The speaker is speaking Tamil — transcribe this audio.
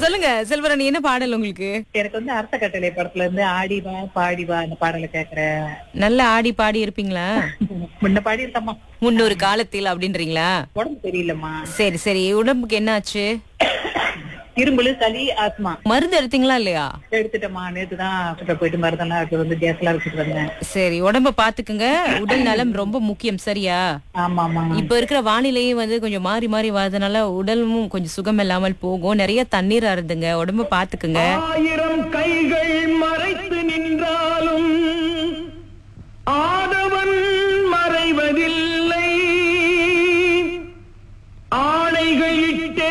சொல்லுங்க செல்வராணி என்ன பாடல் உங்களுக்கு எனக்கு வந்து அரச கட்டளை படத்துல இருந்து ஆடி வா பாடி வா அந்த பாடலை கேக்குறேன் நல்லா ஆடி பாடி இருப்பீங்களா முன்ன பாடி இருக்கம்மா முன்னொரு காலத்தில் அப்படின்றீங்களா உடம்பு தெரியலம்மா சரி சரி உடம்புக்கு என்ன ஆச்சு இரும்புல சளி ஆஸ்மா மருந்து எடுத்தீங்களா இல்லையா எடுத்துட்டேம்மா நேத்து தான் ஹாஸ்பிட்டல் போயிட்டு மருந்தெல்லாம் எடுத்து வந்து கேஸ் எல்லாம் எடுத்துட்டு வந்தேன் சரி உடம்ப பாத்துக்குங்க உடல் நலம் ரொம்ப முக்கியம் சரியா ஆமா ஆமா இப்ப இருக்கிற வானிலையும் வந்து கொஞ்சம் மாறி மாறி வரதுனால உடலும் கொஞ்சம் சுகம் இல்லாமல் போகும் நிறைய தண்ணீர் அருந்துங்க உடம்ப பாத்துக்குங்க ஆயிரம் கைகள் மறைத்து